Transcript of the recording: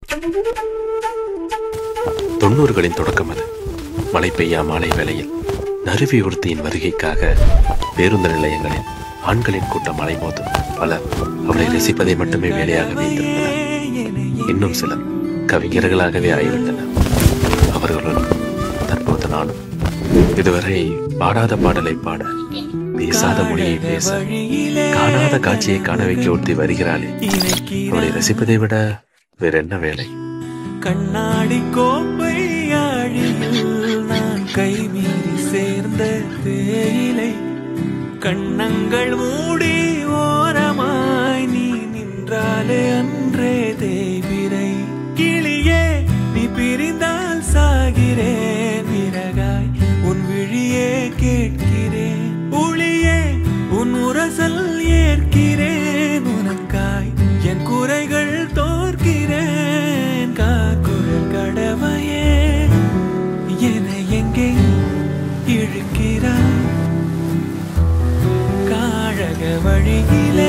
தொண்ணூறுகளின் தொடக்கம் அது மழை பெய்யா மாலை வேளையில் நறுவி ஒருத்தியின் வருகைக்காக பேருந்து நிலையங்களில் ஆண்களின் கூட்டம் அலைமோதும் பலர் அவளை ரசிப்பதை மட்டுமே வேலையாக வைத்திருந்தனர் இன்னும் சிலர் கவிஞர்களாகவே ஆகிவிட்டனர் அவர்களுடன் தற்போது நானும் இதுவரை பாடாத பாடலை பாட பேசாத மொழியை பேச காணாத காட்சியை காண வைக்க ஒருத்தி வருகிறாளே அவளை ரசிப்பதை விட வேற என்ன வேலை கண்ணாடி கோப்பை ஆழியில் நான் கைமீறி சேர்ந்த தேயிலை கண்ணங்கள் மூடி ஓரமாய் நீ நின்றாலே அன்றே தேவிரை கிளியே நீ பிரிந்தால் சாகிறேன் விறகாய் உன் விழியே கேட்கிறேன் உளியே உன் உரசல் ஏற்கிறேன் உனக்காய் என் குறைகள் தோற்கிறேன் காக்குரல் கடவையே என எங்கே இழுக்கிறாய் காழக வழியிலே